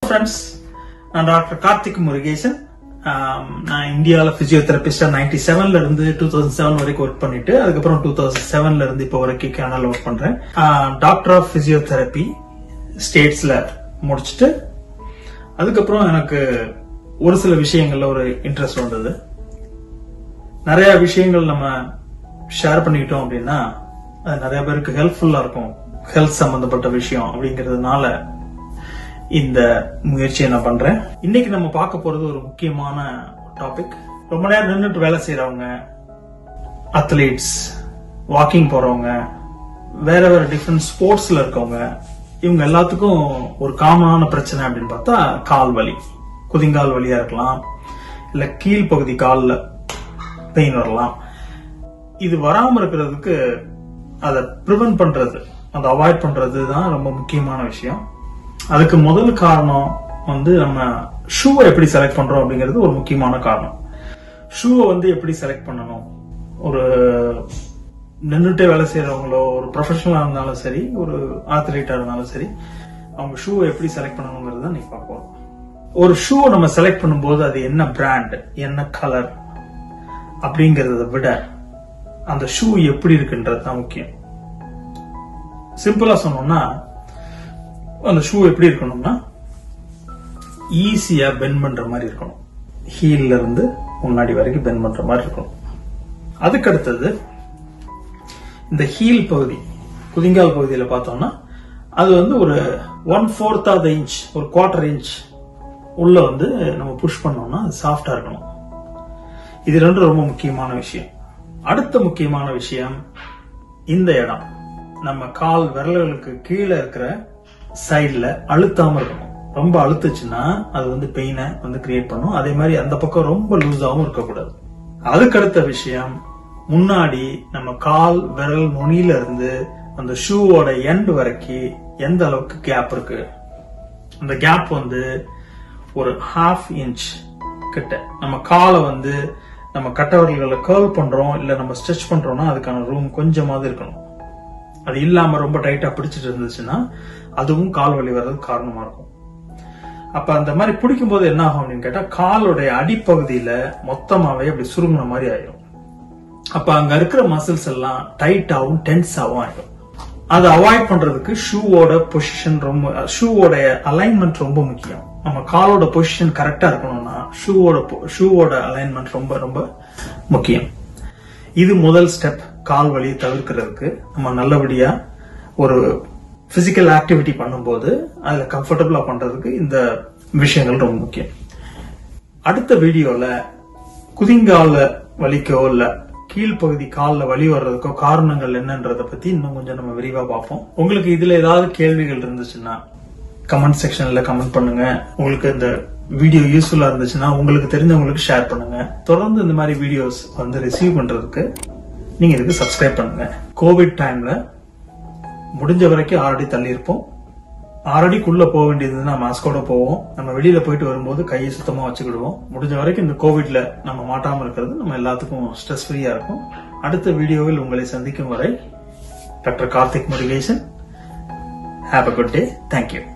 friends நான் doctor Karthik Murugesan ஆம், நான் இந்தியாவில் பிசியோதெரபிஸ்டா நைன்டி செவன்ல இருந்து டூ தௌசண்ட் செவன் வரைக்கும் ஒர்க் பண்ணிட்டு அதுக்கப்புறம் டூ தௌசண்ட் செவன்ல இருந்து இப்போ வரைக்கும் கேனல் ஒர்க் பண்றேன் டாக்டர் ஆஃப் பிசியோதெரபி ஸ்டேட்ஸ்ல முடிச்சுட்டு அதுக்கப்புறம் எனக்கு ஒரு சில விஷயங்கள்ல ஒரு இன்ட்ரெஸ்ட் வந்தது நிறைய விஷயங்கள் நம்ம ஷேர் பண்ணிக்கிட்டோம் அப்படின்னா அது நிறைய பேருக்கு ஹெல்ப்ஃபுல்லா இருக்கும் ஹெல்த் சம்பந்தப்பட்ட விஷயம் அப்படிங்கறதுனால இந்த முயற்சியை நான் பண்றேன் இன்னைக்கு நம்ம பார்க்க போறது ஒரு முக்கியமான டாபிக் ரொம்ப நேரம் நின்றுட்டு வேலை செய்யறவங்க அத்லீட்ஸ் வாக்கிங் போறவங்க வேற வேற டிஃப்ரெண்ட் ஸ்போர்ட்ஸ்ல இருக்கவங்க இவங்க எல்லாத்துக்கும் ஒரு காமனான பிரச்சனை அப்படின்னு பார்த்தா கால் வலி குதிங்கால் வலியா இருக்கலாம் இல்ல கீழ்ப்பகுதி கால்ல பெயின் வரலாம் இது வராம இருக்கிறதுக்கு அதை ப்ரிவென்ட் பண்றது அதை அவாய்ட் பண்றது தான் ரொம்ப முக்கியமான விஷயம் அதுக்கு முதல் காரணம் வந்து நம்ம ஷூவை எப்படி செலக்ட் பண்றோம் அப்படிங்கிறது ஒரு முக்கியமான காரணம் ஷூவை வந்து எப்படி செலக்ட் பண்ணணும் ஒரு நின்றுட்டே வேலை செய்யறவங்களோ ஒரு ப்ரொஃபஷனலா இருந்தாலும் சரி ஒரு ஆத்லீட்டா இருந்தாலும் சரி அவங்க ஷூவை எப்படி செலக்ட் பண்ணணுங்கிறது தான் நீ பார்ப்போம் ஒரு ஷூவை நம்ம செலக்ட் பண்ணும்போது அது என்ன பிராண்ட் என்ன கலர் அப்படிங்கறத விட அந்த ஷூ எப்படி இருக்குன்றது தான் முக்கியம் சிம்பிளா சொன்னோம்னா அந்த ஷூ எப்படி இருக்கணும்னா ஈஸியா பெண்ட் பண்ற மாதிரி இருக்கணும் ஹீல்ல இருந்து முன்னாடி வரைக்கும் பெண்ட் பண்ற மாதிரி இருக்கணும் அதுக்கு அடுத்தது இந்த ஹீல் பகுதி குதிங்கால் பகுதியில பார்த்தோம்னா அது வந்து ஒரு ஒன் ஃபோர்த் ஆஃப் இன்ச் ஒரு குவார்டர் இன்ச் உள்ள வந்து நம்ம புஷ் பண்ணோம்னா அது சாஃப்டா இருக்கணும் இது ரெண்டும் ரொம்ப முக்கியமான விஷயம் அடுத்த முக்கியமான விஷயம் இந்த இடம் நம்ம கால் விரல்களுக்கு கீழே இருக்கிற சைடுல அழுத்தாம இருக்கணும் ரொம்ப அழுத்துச்சுன்னா அது வந்து பெயினை வந்து கிரியேட் பண்ணும் அதே மாதிரி அந்த பக்கம் ரொம்ப லூஸாவும் இருக்கக்கூடாது அதுக்கு அடுத்த விஷயம் முன்னாடி நம்ம கால் விரல் நுனியில இருந்து அந்த ஷூவோட எண்ட் வரைக்கும் எந்த அளவுக்கு கேப் இருக்கு அந்த கேப் வந்து ஒரு ஹாஃப் இன்ச் கிட்ட நம்ம காலை வந்து நம்ம கட்டவர்கள கர்வ் பண்றோம் இல்ல நம்ம ஸ்ட்ரெச் பண்றோம்னா அதுக்கான ரூம் கொஞ்சமாவது இருக்கணும் அது இல்லாம ரொம்ப டைட்டா பிடிச்சிட்டு இருந்துச்சுன்னா அதுவும் கால் வலி வர்றதுக்கு காரணமா இருக்கும் அப்ப அந்த மாதிரி பிடிக்கும் போது என்ன ஆகும் அப்படின்னு கேட்டா காலுடைய அடிப்பகுதியில மொத்தமாவே அப்படி சுருங்கின மாதிரி ஆயிடும் அப்ப அங்க இருக்கிற மசில்ஸ் எல்லாம் டைட்டாவும் டென்ஸாவும் ஆயிடும் அதை அவாய்ட் பண்றதுக்கு ஷூவோட பொசிஷன் ரொம்ப ஷூவோட அலைன்மெண்ட் ரொம்ப முக்கியம் நம்ம காலோட பொசிஷன் கரெக்டா இருக்கணும்னா ஷூவோட ஷூவோட அலைன்மெண்ட் ரொம்ப ரொம்ப முக்கியம் இது முதல் ஸ்டெப் கால் வலியை தவிர்க்கிறதுக்கு நம்ம நல்லபடியா ஒரு பிசிக்கல் ஆக்டிவிட்டி பண்ணும்போது அதுல கம்ஃபர்டபுளா பண்றதுக்கு இந்த விஷயங்கள் ரொம்ப முக்கியம் அடுத்த வீடியோல குதிங்கால வலிக்கோ இல்ல கீழ்ப்பகுதி கால்ல வலி வர்றதுக்கோ காரணங்கள் என்னன்றத பத்தி இன்னும் கொஞ்சம் நம்ம விரிவா பார்ப்போம் உங்களுக்கு இதுல ஏதாவது கேள்விகள் இருந்துச்சுன்னா கமெண்ட் செக்ஷன்ல கமெண்ட் பண்ணுங்க உங்களுக்கு இந்த வீடியோ யூஸ்ஃபுல்லா இருந்துச்சுன்னா உங்களுக்கு தெரிஞ்சவங்களுக்கு ஷேர் பண்ணுங்க தொடர்ந்து இந்த மாதிரி வீடியோஸ் வந்து ரிசீவ் பண்றதுக்கு நீங்க இதுக்கு சப்ஸ்கிரைப் பண்ணுங்க கோவிட் டைம்ல முடிஞ்ச வரைக்கும் ஆறடி தள்ளி இருப்போம் ஆறடிக்குள்ள போக வேண்டியதுன்னா மாஸ்கோட போவோம் நம்ம வெளியில போயிட்டு வரும்போது கையை சுத்தமா வச்சுக்கிடுவோம் முடிஞ்ச வரைக்கும் இந்த கோவிட்ல நம்ம மாட்டாம இருக்கிறது நம்ம எல்லாத்துக்கும் ஸ்ட்ரெஸ் ஃப்ரீயா இருக்கும் அடுத்த வீடியோவில் உங்களை சந்திக்கும் வரை doctor Karthik Murugesan have a good day thank you